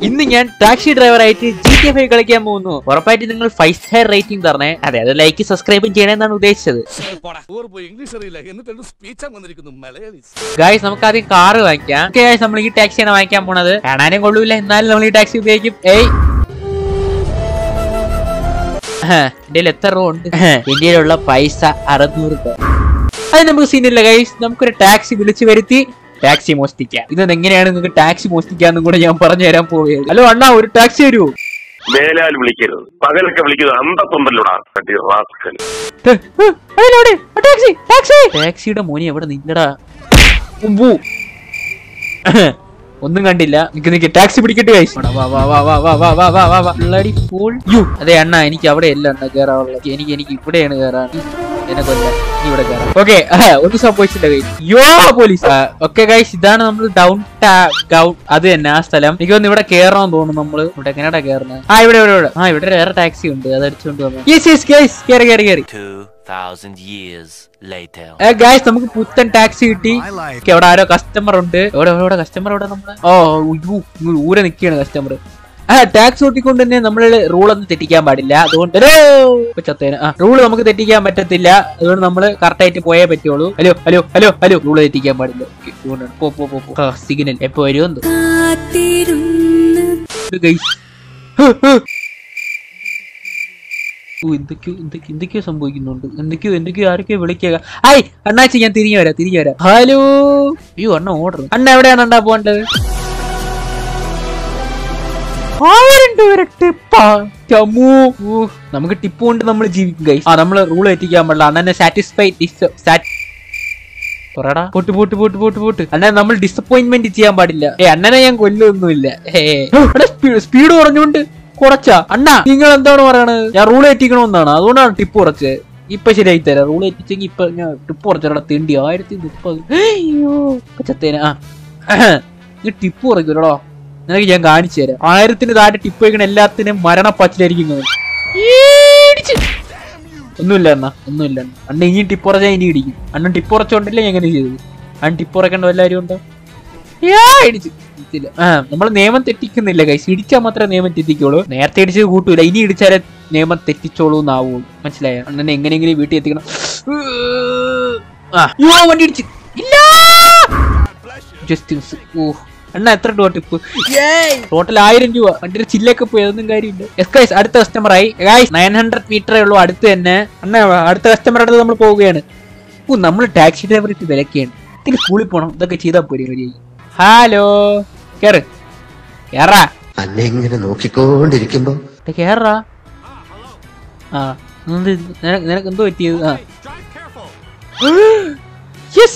ഇന്ന് ഞാൻ ടാക്സി ഡ്രൈവറായിട്ട് ജി ടി എഫ് കളിക്കാൻ പോകുന്നു ഉറപ്പായിട്ട് നിങ്ങൾ ഫൈവ് സ്റ്റാർ റേറ്റിംഗ് തരണേ അതെ അത് ലൈക്ക് സബ്സ്ക്രൈബും ചെയ്യണമെന്നാണ് ഉദ്ദേശിച്ചത് ടൂർ പോയി ഇംഗ്ലീഷ് അറിയില്ല എന്നിട്ട് സ്പീച്ച് വന്നിരിക്കുന്നു മലയാളി ഗായ്സ് നമുക്ക് ആദ്യം കാറ് വാങ്ങിക്കാം ഓക്കെ ഗായ്സ് നമ്മൾ ഈ ടാക്സിയാണ് വാങ്ങിക്കാൻ പോണത് കാണാനും കൊള്ളൂല എന്നാലും നമ്മൾ ഈ ടാക്സി ഉപയോഗിക്കും ഏയ് എന്റെ എത്ര രൂപ ഉണ്ട് ഇന്ത്യയിലുള്ള പൈസ അറുന്നൂറ് രൂപ അത് നമുക്ക് സീനില്ല ഗൈസ് നമുക്കൊരു ടാക്സി വിളിച്ചു വരുത്തി ടാക്സി മോഷ്ടിക്കാം ഇത് എങ്ങനെയാണ് നിങ്ങൾക്ക് ടാക്സി മോഷ്ടിക്കാന്നും കൂടെ ഞാൻ പറഞ്ഞു തരാൻ പോവുകയാണ് ഹലോ അണ്ണാ ഒരു ടാക്സി വരുമോ മേലാൽ വിളിക്കരുത് പകലൊക്കെ വിളിക്കുന്നത് അന്തത്തൊണ്ടല്ലോടാ കട്ടി റാസ്കൽ ടാക്സി ടാക്സി ടാക്സിയുടെ മോനി എവിടെ നിന്നടാ ഉമ്പു. ഒന്നും കണ്ടില്ല നിക്ക് നിക്ക് ടാക്സി പിടിക്കട്ടെ guys. വാ, വാ, വാ, വാ, വാ, വാ, വാ, വാ, വാ, വാ, വാ. Bloody fool. യ്യോ, അതെ അണ്ണ എനിക്ക് അവിടെ അല്ല അണ്ണ കേറാനുള്ളത് എനിക്ക് എനിക്ക് ഇവിടെയാണ് കേറാൻ എന്നെ കൊല്ല നീ ഇവിടെ കയറാം ഓക്കെ ഒന്നും സംഭവിച്ചില്ല ഗൈസ് യോ പോലീസ് ഓക്കെ ഗൈസ് ഇതാണ് നമ്മൾ ഡൗൺ ഡൗൺ അത് തന്നെ ആ സ്ഥലം എനിക്ക് തോന്നുന്നു ഇവിടെ കേറണമെന്ന് തോന്നുന്നു നമ്മള് ഇവിടെ എങ്ങനെയാ കേറുന്നത് ആ ഇവിടെ ഇവിടെ ഇവിടെ ആ ഇവിടെ വേറെ ടാക്സി ഉണ്ട് അത് അടിച്ചുകൊണ്ട് വന്നു യെസ് യെസ് ഗൈസ് കേറി കേറി കേറി 2,000 years later. ഗായ്സ് നമുക്ക് പുത്തൻ ടാക്സി കിട്ടി Okay, അവിടെ ആരോ കസ്റ്റമർ ഉണ്ട് എവിടെ എവിടെ, എവിടെ കസ്റ്റമർ എവിടെ നമ്മള് ഓ ഉയ്യോ, ഇങ്ങ് ഊരെ നിൽക്കുകയാണ് കസ്റ്റമർ ആ ടാക്സ് ഓട്ടിക്കൊണ്ട് തന്നെ നമ്മൾ റൂൾ ഒന്നും തെറ്റിക്കാൻ പാടില്ല അതുകൊണ്ട് ചത്തേന് ആ റൂൾ നമുക്ക് തെറ്റിക്കാൻ പറ്റത്തില്ല അതുകൊണ്ട് നമ്മൾ കറക്റ്റ് ആയിട്ട് പോയേ പറ്റുള്ളൂ hello hello hello hello rule തെറ്റിക്കാൻ പാടില്ല Okay, അതുകൊണ്ടാണ് പോ പോ പോ പോ സിഗ്നൽ എപ്പോ വരുമെന്ന് ഗൈസ് ഓ എന്തൊക്കെയോ എന്തൊക്കെ എന്തൊക്കെയോ സംഭവിക്കുന്നുണ്ട് എന്തൊക്കെയോ എന്തൊക്കെയോ ആരൊക്കെയോ വിളിക്കുക ഹായ് അണ്ണാച്ചി ഞാൻ തിരിഞ്ഞു വരാം തിരിഞ്ഞു വരാം ഹലോ അയ്യോ അണ്ണ ഓർഡർ അണ്ണ എവിടെയാണ് അണ്ണാ പോകേണ്ടത് ആയിരം രൂപ ടിപ്പാ ചമ്മൂ ഊ, നമുക്ക് ടിപ്പ് കൊണ്ട് നമ്മൾ ജീവിക്കും ഗൈസ് ആ നമ്മൾ റൂൾ എത്തിക്കാൻ പാടില്ല അണ്ണനെ സാറ്റിസ്ഫൈ പറടാ പോട്ട് പോട്ട് പോട്ട് പോട്ട് പോട്ട് അണ്ണനെ നമ്മൾ ഡിസപ്പോയിന്റ്മെന്റ് ചെയ്യാൻ പാടില്ല ഏ അണ്ണനെ ഞാൻ കൊല്ലൊന്നുമില്ല സ്പീഡ് കുറഞ്ഞുകൊണ്ട് കുറച്ചാ അണ്ണാ നിങ്ങൾ എന്താണ് പറയണത് ഞാൻ റൂൾ എത്തിക്കണമെന്നാണ് അതുകൊണ്ടാണ് ടിപ്പ് കുറച്ചത് ഇപ്പൊ ശരിയായി തരാം റൂൾ എത്തിച്ചെങ്കിൽ ഇപ്പൊ ഞാൻ ടിപ്പ് കുറച്ചടാ തിണ്ടി ആയിരത്തി മുപ്പത് അയ്യോ പച്ചത്തേന ആ നീ ടിപ്പ് കുറയ്ക്കൂലോ നിനക്ക് ഞാൻ കാണിച്ചു തരാം ആയിരത്തിന് താഴെ ടിപ്പ് വയ്ക്കണ എല്ലാത്തിനും മരണപ്പച്ചിലായിരിക്കും ഇങ്ങനെ. ഈടിച്ച്. ഒന്നുമില്ല അണ്ണ ഒന്നുമില്ല അണ്ണ അണ്ണ ഇനിയും ടിപ്പ് കുറച്ചാൽ ഇനി ഇടിക്കും അണ്ണൻ ടിപ്പ് കുറച്ചോണ്ടല്ലേ ഞാൻ എങ്ങനെ ചെയ്തത് അണ്ണൻ ടിപ്പ് കുറയ്ക്കേണ്ട വല്ലവരും ഉണ്ടോ യാ, ഇടിച്ച്. ഇടിച്ചില്ല. ആ നമ്മൾ നിയമം തെറ്റിക്കുന്നില്ല കൈസ് ഇടിച്ചാൽ മാത്രമേ നിയമം തെറ്റിക്കുള്ളൂ നേരത്തെ ഇടിച്ചത് കൂട്ടൂല ഇനി ഇടിച്ചാലേ നിയമം തെറ്റിച്ചോളൂ എന്നാവുള്ളൂ മനസ്സിലായോ അണ്ണനെ എങ്ങനെയെങ്കിലും വീട്ടിൽ എത്തിക്കണം ആ യോ വണ്ടി ഇടിച്ച് ഇല്ല ജസ്റ്റ് ഓ അണ്ണ എത്ര രൂപ ടിപ്പ് ടോട്ടൽ ആയിരം രൂപ വണ്ടിയുടെ ചില്ലൊക്കെ പോയി അതൊന്നും കാര്യമില്ല എസ് ഗൈസ് അടുത്ത കസ്റ്റമർ ആയി ഗൈസ് നയൻ ഹൺഡ്രഡ് മീറ്ററേ ഉള്ളൂ അടുത്ത് തന്നെ അണ്ണ അടുത്ത കസ്റ്റമർ അടുത്ത് നമ്മൾ പോവുകയാണ് ഓ നമ്മൾ ടാക്സി ഡ്രൈവർ ഇട്ട് വിലക്കാണ് ഇതിന് സ്കൂളിൽ പോകണം ഇതൊക്കെ ചെയ്താൽ പോരെ മതി ഹലോ കേറ് കേറാ അന്നെ ഇങ്ങനെ നോക്കിക്കൊണ്ടിരിക്കുമ്പോ ഇത് കേറാ ആ എന്ത് ഇത്? നിനക്ക് നിനക്ക് എന്തോ പറ്റിയത് ആ യെസ്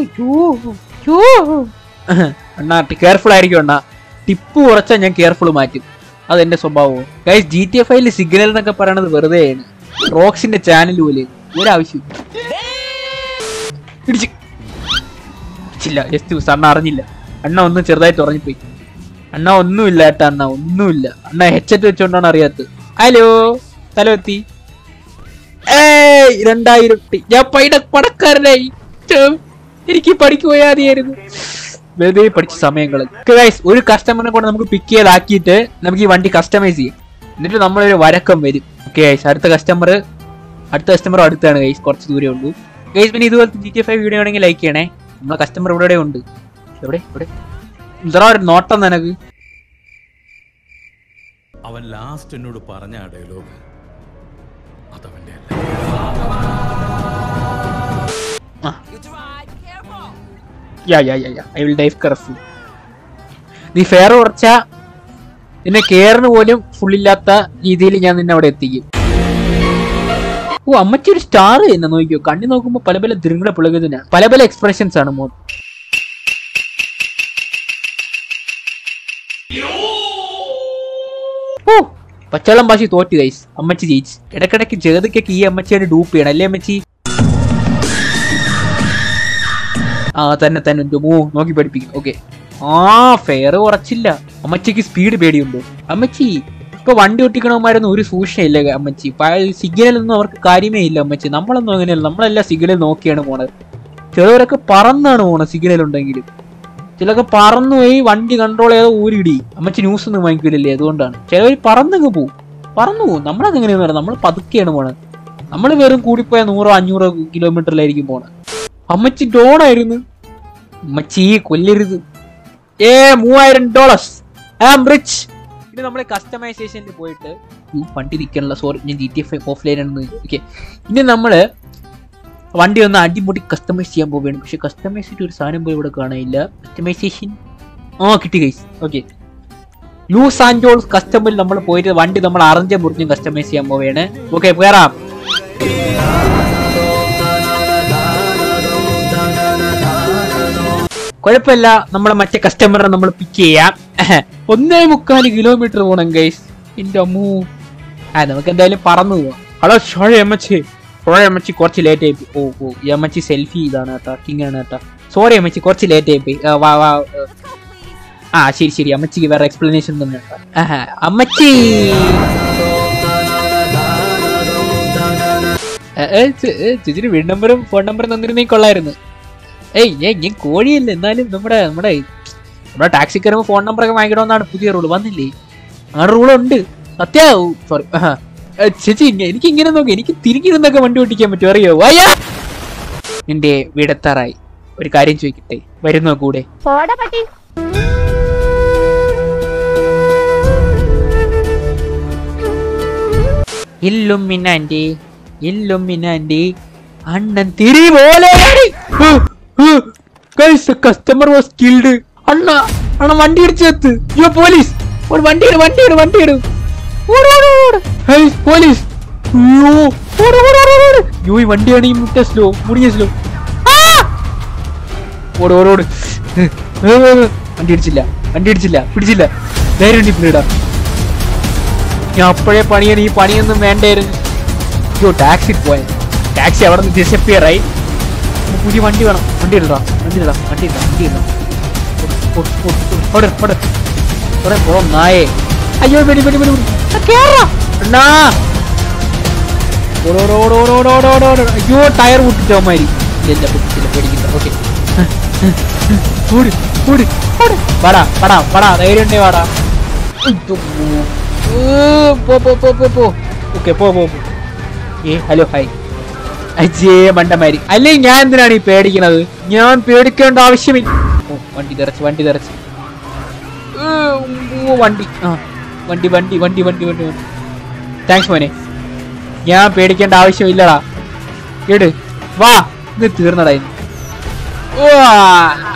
അണ്ണാ കെയർഫുൾ ആയിരിക്കും അണ്ണാ ടിപ്പ് കുറച്ചാൽ ഞാൻ കെയർഫുൾ മാറ്റും അതെന്റെ സ്വഭാവവും ഗൈസ് ജി ടി എഫ് ഐയിൽ സിഗ്നൽ എന്നൊക്കെ പറയണത് വെറുതെയാണ് റോക്സിന്റെ ചാനൽ പോലെ ഒരാവശ്യം ഇടിച്ച് ഇടിച്ചില്ല ജസ്റ്റ് അണ്ണ അറിഞ്ഞില്ല അണ്ണ ഒന്ന് ചെറുതായിട്ട് ഉറങ്ങിപ്പോയി അണ്ണ ഒന്നുമില്ല ഏട്ടാ അണ്ണ ഒന്നുമില്ല അണ്ണ ഹെഡ്സെറ്റ് വെച്ചോണ്ടാണ് അറിയാത്തത് ഹലോ സ്ഥലം എത്തി ഏയ് രണ്ടായിരം ടി. ഞാൻ പൈട പടക്കാരനായി ഛെ, എനിക്ക് പണിക്ക് പോയാൽ മതിയായിരുന്നു വെറുതെ പഠിച്ച സമയങ്ങൾ ഗൈസ് ഒരു കസ്റ്റമറിനെ കൊണ്ട് നമുക്ക് പിക്ക് ചെയ്താക്കിയിട്ട് നമുക്ക് ഈ വണ്ടി കസ്റ്റമൈസ് ചെയ്യും എന്നിട്ട് നമ്മളൊരു വരക്കം വരും ഓക്കെ ഗൈസ് അടുത്ത കസ്റ്റമർ അടുത്ത കസ്റ്റമർ അടുത്താണ് ഗൈസ് കുറച്ച് ദൂരേ ഉള്ളൂ ഗൈസ് പിന്നെ ഇതുപോലത്തെ G T F I video ആണെങ്കിൽ ലൈക്ക് ചെയ്യണേ നമ്മളെ കസ്റ്റമർ ഇവിടെ ഇവിടെ ഉണ്ട് എവിടെ ഇവിടെ എന്താ ഒരു നോട്ടം നിനക്ക് അവൻ ലാസ്റ്റ് എന്നോട് പറഞ്ഞ ആ ഡയലോഗ് അതവന്റെ അല്ല yeah yeah yeah yeah I will drive careful നീ ഫെയർ കുറച്ച നിന്നെ കെയറിന് പോലും ഫുൾ ഇല്ലാത്ത രീതിയിൽ ഞാൻ നിന്നെ അവിടെ എത്തിക്കും ഓ അമ്മച്ചി ഒരു സ്റ്റാർ തന്നെ നോക്കിയോ കണ്ണി നോക്കുമ്പോ പല പല ദൃഢ പുളകുന്നതിനാണ് പല പല എക്സ്പ്രഷൻസ് ആണ് മോൻ ഓ പച്ചവെള്ളം ഭാഷ തോറ്റ് ഗൈസ് അമ്മച്ചി ജയിച്ച് ഇടക്കിടക്ക് ജഗതിക്കൊക്കെ ഈ അമ്മച്ചിയുടെ ഡൂപ്പ് ചെയ്യണം അല്ലേ അമ്മച്ചി ആ തന്നെ തന്നെ എൻ്റെ മൂ നോക്കി പഠിപ്പിക്കും ഓക്കെ ആ ഫെയർ കുറച്ചില്ല അമ്മച്ചിക്ക് സ്പീഡ് പേടിയുണ്ടോ അമ്മച്ചി ഇപ്പൊ വണ്ടി ഓട്ടിക്കണമാരൊന്നും ഒരു സൂക്ഷ്മയില്ല അമ്മച്ചി സിഗ്നലൊന്നും അവർക്ക് കാര്യമേ ഇല്ല അമ്മച്ചി നമ്മളൊന്നും അങ്ങനെയല്ല നമ്മളെല്ലാം സിഗ്നൽ നോക്കിയാണ് പോണത് ചിലവരൊക്കെ പറന്നാണ് പോണത് സിഗ്നൽ ഉണ്ടെങ്കിലും ചിലൊക്കെ പറന്നുപോയി വണ്ടി കൺട്രോൾ ചെയ്ത് ഊരിടി അമ്മച്ചി ന്യൂസ് ഒന്നും വാങ്ങിക്കൂലല്ലേ അതുകൊണ്ടാണ് ചിലവർ പറന്നങ്ങ് പോവും പറന്നു പോവും നമ്മളത് എങ്ങനെയാന്ന് പറയാം നമ്മൾ പതുക്കെയാണ് പോണത് നമ്മൾ വെറും കൂടിപ്പോയ നൂറോ അഞ്ഞൂറോ കിലോമീറ്ററിലായിരിക്കും പോണത് അമ്മച്ചി ഡോണായിരുന്നു അമ്മച്ചി കൊല്ലരുത് ഏ മൂവായിരം ഡോളേഴ്സ് ഐ ആം റിച്ച് ഇനി നമ്മൾ കസ്റ്റമൈസേഷനിൽ പോയിട്ട് ഉം, വണ്ടി നിൽക്കാനുള്ള സോറി ഞാൻ G T F offline ആണെന്ന് ഓക്കെ ഇനി നമ്മള് വണ്ടി ഒന്ന് അടിമുടി കസ്റ്റമൈസ് ചെയ്യാൻ പോവുകയാണ് പക്ഷെ കസ്റ്റമൈസ് ചെയ്തിട്ട് ഒരു സാധനം പോയി ഇവിടെ കാണാനില്ല കസ്റ്റമൈസേഷൻ ആ കിട്ടി ഗൈസ് ഓക്കെ ലൂസ് ആൻഡോൾസ് കസ്റ്റമറിൽ നമ്മൾ പോയിട്ട് വണ്ടി നമ്മൾ അറിഞ്ഞ മുറിഞ്ഞും കസ്റ്റമൈസ് ചെയ്യാൻ പോവുകയാണ് ഓക്കെ കയറാം കുഴപ്പമില്ല നമ്മളെ മറ്റേ കസ്റ്റമറെ നമ്മൾ പിക്ക് ചെയ്യാം ഒന്നേ മുക്കാല് കിലോമീറ്റർ പോകണം ഗൈസ് എന്റെ അമ്മൂ ആ നമുക്ക് എന്തായാലും പറന്നു പോവാം ഹലോ ഷോഴ അമ്മച്ചി ഷോഴ അമ്മച്ചി കുറച്ച് ലേറ്റ് ആയി പോയി. ഓ ഓ ഈ അമ്മച്ചി സെൽഫി ഇതാണ് കേട്ടോ കിങ് ആണ് കേട്ടോ സോറി അമ്മച്ചി കുറച്ച് ലേറ്റ് ആയി പോയി ആ, വാ വാ ആ. ആ ശരി ശരി അമ്മച്ചിക്ക് വേറെ എക്സ്പ്ലനേഷൻ തന്നെ കേട്ടോ. ആഹാ, അമ്മച്ചി ഏ, ഏ, ചെ- ഏ, ചേച്ചിയുടെ വീട് നമ്പറും ഫോൺ നമ്പറും തന്നിരുന്നേ കൊള്ളായിരുന്നു ഏയ് ഞാൻ ഞാൻ കോഴിയല്ല എന്നാലും നമ്മുടെ നമ്മുടെ നമ്മുടെ ടാക്സി കയറുമ്പോൾ ഫോൺ നമ്പർ ഒക്കെ വാങ്ങിക്കണമെന്നാണ് പുതിയ റൂൾ വന്നില്ലേ ആ റൂൾ ഉണ്ട് സത്യ സോറി ചേച്ചി ഇങ്ങ- എനിക്ക് ഇങ്ങനെ നോക്കി എനിക്ക് തിരിഞ്ഞിരുന്നൊക്കെ വണ്ടി ഓട്ടിക്കാൻ പറ്റും അറിയോ അയ്യാ നിന്റെ വീടെത്താറായി ഒരു കാര്യം ചോദിക്കട്ടെ വരുന്നോ കൂടെ പോടാ പട്ടി ഇല്ലുമിനാൻഡി ഇല്ലുമിനാൻഡി അണ്ണൻ തിരി പോലെ കസ്റ്റമർ വാസ് കിൽഡ് അണ്ണ അണ്ണ വണ്ടി ഇടിച്ചെത്ത് യോ പോലീസ് ഒരു വണ്ടി ഇട് വണ്ടി ഇട് വണ്ടി ഇട് ഓട് ഓട് ഓട് ഹേയ് പോലീസ് അയ്യോ ഓട് ഓട് ഓട് ഓട് യോ ഈ വണ്ടിയാണ് ഈ മുട്ട സ്ലോ മുടിഞ്ഞ സ്ലോ ഓട് ഓട് ഓട് ഏ, ഏ, ഏ, വണ്ടി ഇടിച്ചില്ല വണ്ടി ഇടിച്ചില്ല പിടിച്ചില്ല ധൈര്യം ഉണ്ട് പിന്നീടാ ഞാൻ അപ്പോഴേ പണിയാണ് ഈ പണിയൊന്നും വേണ്ടായിരുന്നു അയ്യോ ടാക്സി പോയ ടാക്സി അവിടെ നിന്ന് ഡിസപ്പിയർ ആയി ഇനി പുതിയ വണ്ടി വേണം വണ്ടി ഇടാം വണ്ടി ഇടാം വണ്ടി ഇടാം വണ്ടി ഇടാം ഓടെ ഓടെ ഓടെ പോ നായേ അയ്യോ വെടി വെടി വെടി വെടി. ആ, കേറാ. അണ്ണാ ഓടോ ഓടോ ഓടോ ഓടോ ഓടോ ഓടോ ഓടോ ഓടോ. അയ്യോ ടയർ പൊട്ടിച്ചോ മാരി ഇല്ല പൊട്ടിച്ചില്ല പേടിക്കണ്ട ഓക്കെ ഓടി ഓടി ഓടി വാടാ വാടാ വാടാ ധൈര്യം ഉണ്ടേ വാടാ ഉയ്യോ. ഏ, പോ പോ പോ പോ പോ ഓക്കെ പോ പോ പോ ഏ ഹലോ ഹായ് അജേ മണ്ടമാരി അല്ലേ ഞാൻ എന്തിനാണ് ഈ പേടിക്കണത് ഞാൻ പേടിക്കേണ്ട ആവശ്യമില്ല ഓ വണ്ടി തെറച്ച് വണ്ടി തെറച്ച് ഏ, ഓ, വണ്ടി ആ വണ്ടി വണ്ടി വണ്ടി വണ്ടി വണ്ടി വണ്ടി താങ്ക്സ് മോനെ ഞാൻ പേടിക്കേണ്ട ആവശ്യമില്ലടാ കേട് വാ ഇത് തീർന്നടാ ഇനി. വാ